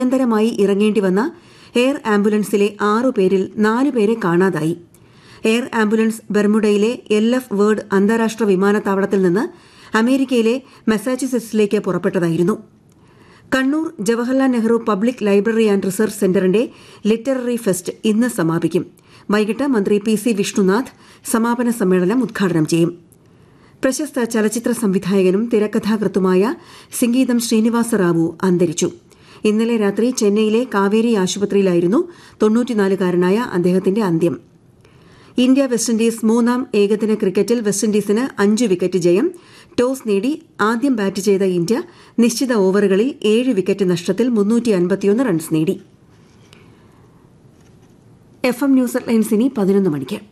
അടിയന്തരമായി ഇറങ്ങേണ്ടി വന്ന എയർ ആംബുലൻസിലെ ആറുപേരിൽ നാലുപേരെ കാണാതായി എയർ ആംബുലൻസ് ബെർമുഡയിലെ എൽ എഫ് വേർഡ് അന്താരാഷ്ട്ര വിമാനത്താവളത്തിൽ നിന്ന് അമേരിക്കയിലെ മസാച്യുസെറ്റ്സിലേക്ക് പുറപ്പെട്ടതായിരുന്നു Kannur Jawaharlal Nehru public library and research സെന്ററിന്റെ ലിറ്റററി ഫെസ്റ്റ് ഇന്ന് സമാപിക്കും വൈകിട്ട് മന്ത്രി പി സി വിഷ്ണുനാഥ് സമാപന സമ്മേളനം ഉദ്ഘാടനം ചെയ്യും പ്രശസ്ത ചലച്ചിത്ര സംവിധായകനും തിരക്കഥാകൃത്തുമായ സംഗീതം ശ്രീനിവാസ റാവു അന്തരിച്ചു ഇന്നലെ രാത്രി ചെന്നൈയിലെ കാവേരി ആശുപത്രിയിലായിരുന്നു തൊണ്ണൂറ്റിനാലുകാരനായ അദ്ദേഹത്തിന്റെ അന്ത്യം ഇന്ത്യ വെസ്റ്റ് ഇൻഡീസ് മൂന്നാം ഏകദിന ക്രിക്കറ്റിൽ വെസ്റ്റ് ഇൻഡീസിന് അഞ്ച് വിക്കറ്റ് ജയം ടോസ് നേടി ആദ്യം ബാറ്റ് ചെയ്ത ഇന്ത്യ നിശ്ചിത ഓവറുകളിൽ ഏഴ് വിക്കറ്റ് നഷ്ടത്തിൽ റൺസ് നേടി എഫ് എം ന്യൂസ് ലൈൻസ് ഇനി പതിനൊന്ന് മണിക്ക്